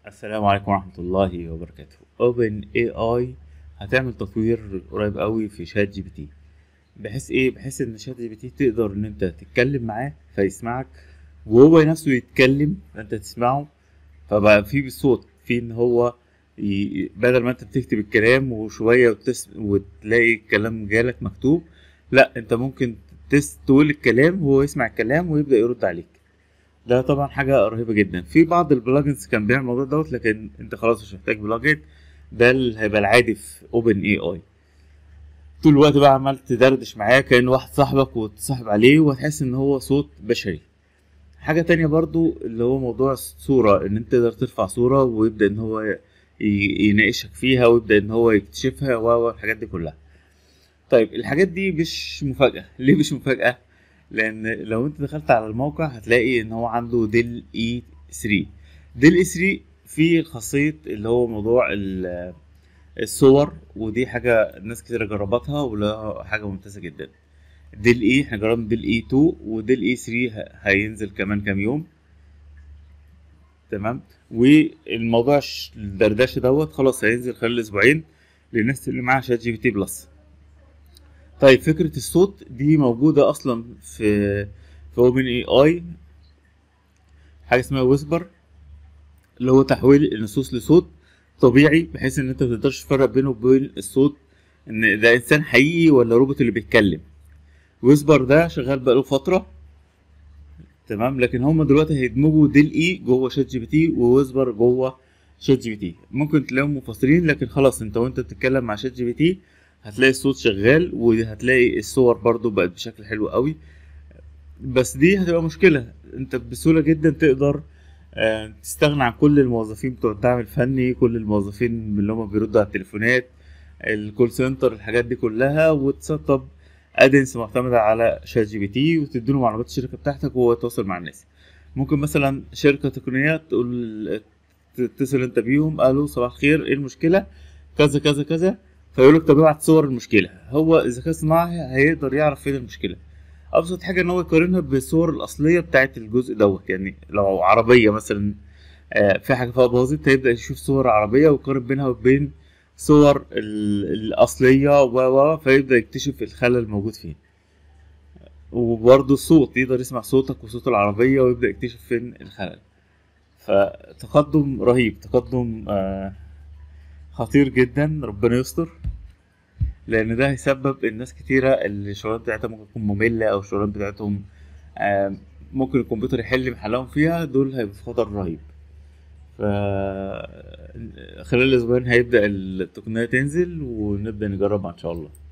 السلام عليكم ورحمة الله وبركاته اوبن اي اي هتعمل تطوير قريب قوي في شات جي بي تي بحيث ايه بحيث ان شات جي بي تي تقدر ان انت تتكلم معاه فيسمعك وهو نفسه يتكلم فانت تسمعه فبقى في بالصوت في ان هو ي... بدل ما انت بتكتب الكلام وشوية وتس... وتلاقي الكلام جالك مكتوب لا انت ممكن تس... تقول الكلام وهو يسمع الكلام ويبدأ يرد عليك ده طبعا حاجة رهيبة جدا في بعض البلجنز كان بيعمل الموضوع دوت لكن انت خلاص مش محتاج بلجن ده اللي هيبقى العادي في اوبن اي اي طول الوقت بقى عمال تدردش معاه كأنه واحد صاحبك وتصاحب عليه وهتحس ان هو صوت بشري حاجة تانية برضو اللي هو موضوع الصورة ان انت تقدر ترفع صورة ويبدأ ان هو ي- يناقشك فيها ويبدأ ان هو يكتشفها و الحاجات دي كلها طيب الحاجات دي مش مفاجأة ليه مش مفاجأة لان لو انت دخلت على الموقع هتلاقي ان هو عنده ديل اي 3 ديل اي 3 فيه خاصية اللي هو موضوع ال- الصور ودي حاجة ناس كتير جربتها ولا حاجة ممتازة جدا ديل اي احنا جربنا ديل اي 2 وديل اي 3 ه- هينزل كمان كام يوم تمام والموضوع ش- الدردشه دوت خلاص هينزل خلال اسبوعين للناس اللي معاها شات جي بي تي بلس طيب فكرة الصوت دي موجودة أصلا في في اوبن اي اي حاجة اسمها ويسبر اللي هو تحويل النصوص لصوت طبيعي بحيث ان انت متقدرش تفرق بينه وبين الصوت ان ده انسان حقيقي ولا روبوت اللي بيتكلم ويسبر ده شغال بقاله فترة تمام لكن هم دلوقتي هيدمجوا ديل اي جوه شات جي بي تي وويسبر جوه شات جي بي تي ممكن تلاقيهم منفصلين لكن خلاص انت وانت بتتكلم مع شات جي بي تي هتلاقي الصوت شغال وهتلاقي الصور برضو بقت بشكل حلو قوي بس دي هتبقى مشكلة انت بسهولة جدا تقدر آه، تستغنى عن كل الموظفين بتوع الدعم الفني كل الموظفين اللي هم بيردوا على التليفونات الكول سنتر الحاجات دي كلها وتسطب ادنس معتمدة على شات جي بي تي وتديله معلومات الشركة بتاعتك وهو يتواصل مع الناس ممكن مثلا شركة تقنية تقول تتصل انت بيهم قالوا صباح الخير ايه المشكلة كذا كذا كذا فيقول لك طب ابعت صور المشكلة هو الذكاء الصناعي هيقدر يعرف فين المشكلة ابسط حاجة ان هو يقارنها بالصور الاصلية بتاعت الجزء دوت يعني لو عربية مثلا آه، في حاجة فيها باظت هيبدأ يشوف صور عربية ويقارن بينها وبين صور ال- الأصلية و و فيبدأ يكتشف الخلل الموجود فين وبرضه الصوت يقدر يسمع صوتك وصوت العربية ويبدأ يكتشف فين الخلل فتقدم رهيب تقدم آه، خطير جدا ربنا يستر لأن ده هيسبب الناس كتيرة اللي الشغلانات بتاعتها ممكن تكون مملة أو الشغلانات بتاعتهم آه، ممكن الكمبيوتر يحل محلهم فيها دول هيبقوا في خطر رهيب ف خلال الأسبوعين هيبدأ التقنية تنزل ونبدأ نجربها إن شاء الله